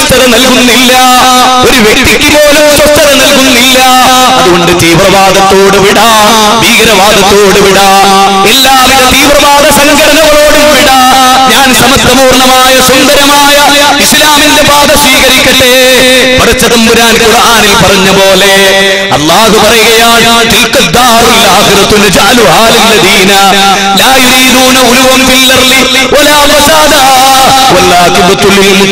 സ്വസ്ഥത നൽകുന്നില്ല ഒരു വ്യക്തിക്ക് പോലും സ്വസ്ഥത നൽകുന്നില്ല അതുകൊണ്ട് തീവ്രവാദത്തോട് വിടാ ഭീകരവാദത്തോട് വിടാ എല്ലാവിധ തീവ്രവാദ സംഘടനകളോടും വിടാ ഞാൻ സമത്വപൂർണമായ സുന്ദരമായ ഇസ്ലാമിന്റെ പാത സ്വീകരിക്കട്ടെ പടച്ചതമ്പുരാൻ ഖുർആനിൽ പറഞ്ഞ പോലെ അള്ളാഹു പറയുകയാണ് "തിൽക الدار الآخرة نجعلها للذين لا يريدون علوا في الأرض ولا فسادا والعاقبة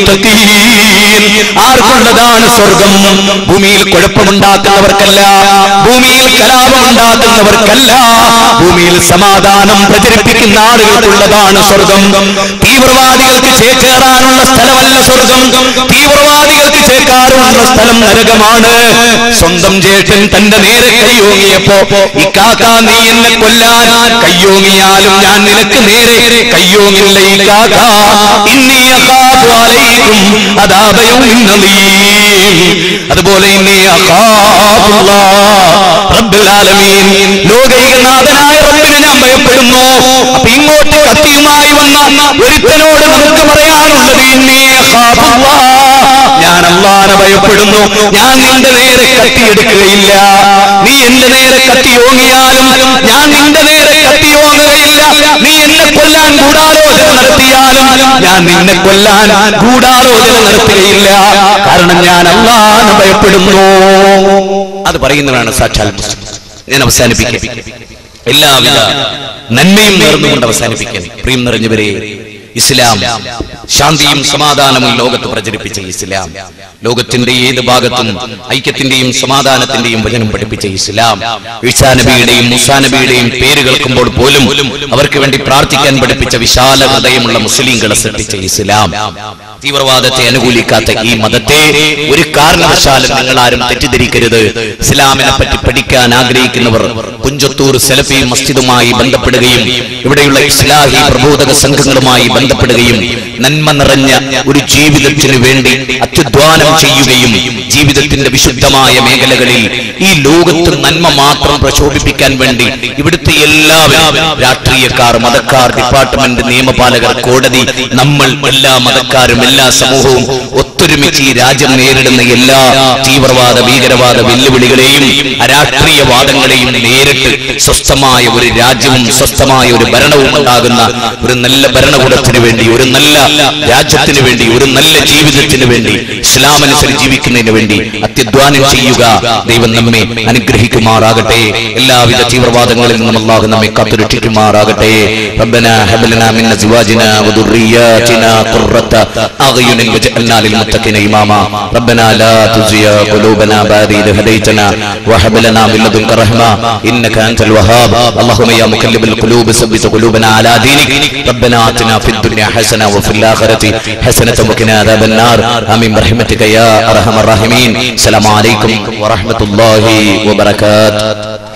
للمتقين ആർക്കുള്ളതാണ് സ്വർഗം ഭൂമിയിൽ കുഴപ്പമുണ്ടാക്കുന്നവർക്കല്ല ഭൂമിയിൽ കലാപമുണ്ടാക്കുന്നവർക്കല്ല ഭൂമിയിൽ സമാധാനം പ്രചരിപ്പിക്കുന്ന ആളുകൾക്കുള്ളതാണ് സ്വർഗം തീവ്രവാദികൾക്ക് ചേക്കേറാനുള്ള സ്ഥലമല്ല സ്വർഗം തീവ്രവാദികൾക്ക് ചേക്കാറുള്ള സ്ഥലം നരകമാണ് സ്വന്തം ജേഷ്ഠൻ തന്റെ നേരെ കയ്യോങ്ങിയപ്പോ ഇക്കാക്ക നീ എന്നെ കൊല്ലാൻ കയ്യോങ്ങിയാലും ഞാൻ നിനക്ക് നേരെ കയ്യോങ്ങില്ല ഇക്കാക്ക ഇന്നി അഖാഫു അലൈക്കും അദാബ യൗമിൻ അലീം അതുപോലെ ഇന്നി അഖാഫുല്ലാഹ് റബ്ബുൽ ആലമീൻ ലോകൈകനാഥനായ റബ്ബിനെ ഞാൻ ഭയപ്പെടുന്നു അപ്പൊ ഇങ്ങോട്ട് കത്തിയുമായി വന്ന ഒരുത്തനോട് നമുക്ക് പറയാനുള്ളത് ഇന്നി അഖാഫുല്ലാഹ് ഞാൻ അള്ളാനെ ഭയപ്പെടുന്നു ഞാൻ നിന്റെ നേരെ കത്തിയെടുക്കുകയില്ല നീ എന്റെ നേരെ കത്തി ഓങ്ങിയാലും ഞാൻ നിന്റെ നേരെ കത്തി ഓങ്ങുകയില്ല നീ എന്നെ കൊല്ലാൻ ഗൂഢാലോചന നടത്തിയാലും ഞാൻ നിന്നെ കൊല്ലാൻ ഗൂഢാലോചന നടത്തുകയില്ല കാരണം ഞാൻ അള്ളാനെ ഭയപ്പെടുന്നു അത് പറയുന്നവരാണ് സാക്ഷാൽ മുസ്ലിം ഞാൻ അവസാനിപ്പിക്കാം എല്ലാവിധ നന്മയും നേർന്നുകൊണ്ട് അവസാനിപ്പിക്കാൻ പ്രിയം നിറഞ്ഞവരെ ഇസ്ലാം ശാന്തിയും സമാധാനവും ലോകത്ത് പ്രചരിപ്പിച്ച ഇസ്ലാം ലോകത്തിന്റെ ഏത് ഭാഗത്തും ഐക്യത്തിന്റെയും സമാധാനത്തിന്റെയും വചനം പഠിപ്പിച്ച ഇസ്ലാം ഈസാ നബിയുടെയും മുസാ നബിയുടെയും പേര് കേൾക്കുമ്പോൾ പോലും അവർക്ക് വേണ്ടി പ്രാർത്ഥിക്കാൻ പഠിപ്പിച്ച വിശാല ഹൃദയമുള്ള മുസ്ലിങ്ങളെ സൃഷ്ടിച്ച ഇസ്ലാം തീവ്രവാദത്തെ അനുകൂലിക്കാത്ത ഈ മതത്തെ ഒരു കാരണവശാലും നിങ്ങൾ ആരും തെറ്റിദ്ധരിക്കരുത് ഇസ്ലാമിനെ പറ്റി പഠിക്കാൻ ആഗ്രഹിക്കുന്നവർ കുഞ്ചത്തൂർ സെലഫി മസ്ജിദുമായി ബന്ധപ്പെടുകയും ഇവിടെയുള്ള ഇസ്ലാഹി പ്രബോധക സംഘങ്ങളുമായി ബന്ധപ്പെടുകയും നന്മ നിറഞ്ഞ ഒരു ജീവിതത്തിനു വേണ്ടി അത്യുദ്വാനം ചെയ്യുകയും ജീവിതത്തിന്റെ വിശുദ്ധമായ മേഖലകളിൽ ഈ ലോകത്ത് നന്മ മാത്രം പ്രശോഭിപ്പിക്കാൻ വേണ്ടി ഇവിടുത്തെ എല്ലാവരും രാഷ്ട്രീയക്കാർ മതക്കാർ ഡിപ്പാർട്ട്മെന്റ് നിയമപാലകർ കോടതി നമ്മൾ എല്ലാ മതക്കാരും എല്ലാ സമൂഹവും ഒത്തൊരുമിച്ച് ഈ രാജ്യം നേരിടുന്ന എല്ലാ തീവ്രവാദ ഭീകരവാദ വെല്ലുവിളികളെയും അരാഷ്ട്രീയവാദങ്ങളെയും നേരിട്ട് സ്വസ്ഥമായ ഒരു രാജ്യവും സ്വസ്ഥമായ ഒരു ഭരണവും ഉണ്ടാകുന്ന ഒരു നല്ല ഭരണകൂടത്തിന് വേണ്ടി ഒരു നല്ല രാജ്യത്തിന് വേണ്ടി ഒരു നല്ല ജീവിതത്തിന് വേണ്ടി ഇസ്ലാമനുസരിച്ച് ജീവിക്കുന്നതിന് വേണ്ടി അത്യധ്വാനം ചെയ്യുക ദൈവം നമ്മെ അനുഗ്രഹിക്കുമാറാകട്ടെ എല്ലാവിധ തീവ്രവാദങ്ങളിൽ നിന്നും അള്ളാഹു നമ്മെ കാത്തുരക്ഷിക്കുമാറാകട്ടെ ربنا هب لنا من ازواجنا وذرياتنا قرة اعين واجعلنا للمتقين اماما ربنا لا تزغ قلوبنا بعد إذ هديتنا وهب لنا من لدنك رحمة انك انت الوهاب اللهم يا مقلب القلوب ثبت قلوبنا على دينك ربنا آتنا في الدنيا حسنة وفي الآخرة حسنة وقنا عذاب النار آمين برحمتك يا أرحم الراحمين السلام عليكم ورحمة الله وبركاته